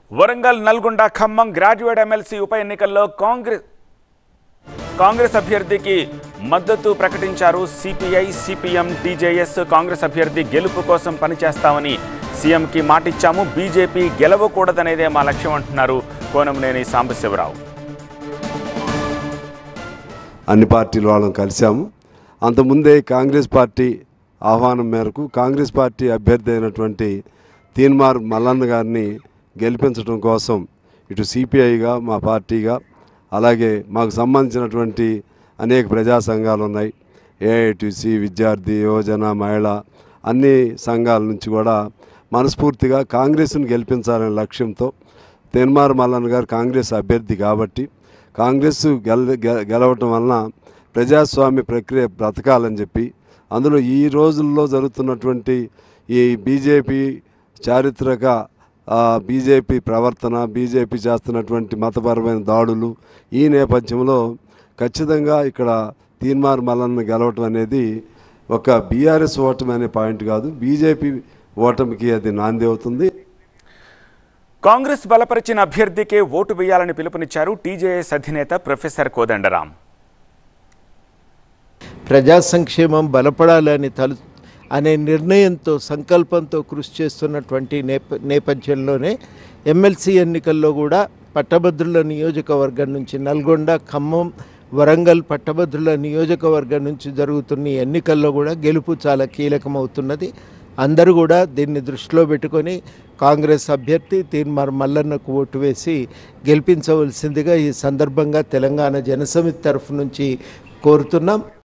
Warangal Nalgonda Khammam graduate MLC ఉప ఎన్నికల్లో కాంగ్రెస్ కాంగ్రెస్ అభ్యర్థికి మద్దతు ప్రకటించారు సిపిఐ సిపిఎం టీజేఎస్ కాంగ్రెస్ అభ్యర్థి గెలుపు కోసం పనిచేస్తామని సీఎంకి మాటిచ్చాము బీజేపీ గెలవకూడదనేదే మా లక్ష్యం అంటున్నారు కోనంనేని సాంబశివరావు అన్ని పార్టీల వాళ్ళని కలిశాము అంతకుముందే కాంగ్రెస్ పార్టీ ఆహ్వానం మేరకు కాంగ్రెస్ పార్టీ అభ్యర్థి అయినటువంటి తీన్మార్ మల్లన్న గారిని గెలిపించడం కోసం ఇటు సిపిఐగా మా పార్టీగా అలాగే మాకు సంబంధించినటువంటి అనేక ప్రజా సంఘాలు ఉన్నాయి ఏఐటిసి విద్యార్థి యువజన మహిళ అన్ని సంఘాల నుంచి కూడా మనస్ఫూర్తిగా కాంగ్రెస్ను గెలిపించాలనే లక్ష్యంతో తెన్మార్ మల్లన్న గారు కాంగ్రెస్ అభ్యర్థి కాబట్టి కాంగ్రెస్ గెల గె- గెలవటం వలన ప్రజాస్వామ్య ప్రక్రియ బ్రతకాలని చెప్పి అందులో ఈ రోజుల్లో జరుగుతున్నటువంటి ఈ బీజేపీ చారిత్రక ఆ, బీజేపీ ప్రవర్తన బీజేపీ చేస్తున్నటువంటి మతపరమైన దాడులు ఈ నేపథ్యంలో ఖచ్చితంగా ఇక్కడ తీన్మార్ మల్లన్న గెలవటం అనేది ఒక బీఆర్ఎస్ ఓటమి అనే పాయింట్ కాదు బీజేపీ ఓటమికి అది నాంది అవుతుంది కాంగ్రెస్ బలపరిచిన అభ్యర్థికే ఓటు వేయాలని పిలుపునిచ్చారు టీజేఎస్ అధినేత ప్రొఫెసర్ కోదండరాం ప్రజా సంక్షేమం బలపడాలని తలు అనే నిర్ణయంతో సంకల్పంతో కృషి చేస్తున్నటువంటి నేప నేపథ్యంలోనే ఎమ్మెల్సీ ఎన్నికల్లో కూడా పట్టభద్రుల నియోజకవర్గం నుంచి నల్గొండ ఖమ్మం వరంగల్ పట్టభద్రుల నియోజకవర్గం నుంచి జరుగుతున్న ఈ ఎన్నికల్లో కూడా గెలుపు చాలా కీలకమవుతున్నది అందరూ కూడా దీన్ని దృష్టిలో పెట్టుకొని కాంగ్రెస్ అభ్యర్థి తీన్మార్ మల్లన్నకు ఓటు వేసి గెలిపించవలసిందిగా ఈ సందర్భంగా తెలంగాణ జనసమితి తరఫు నుంచి కోరుతున్నాం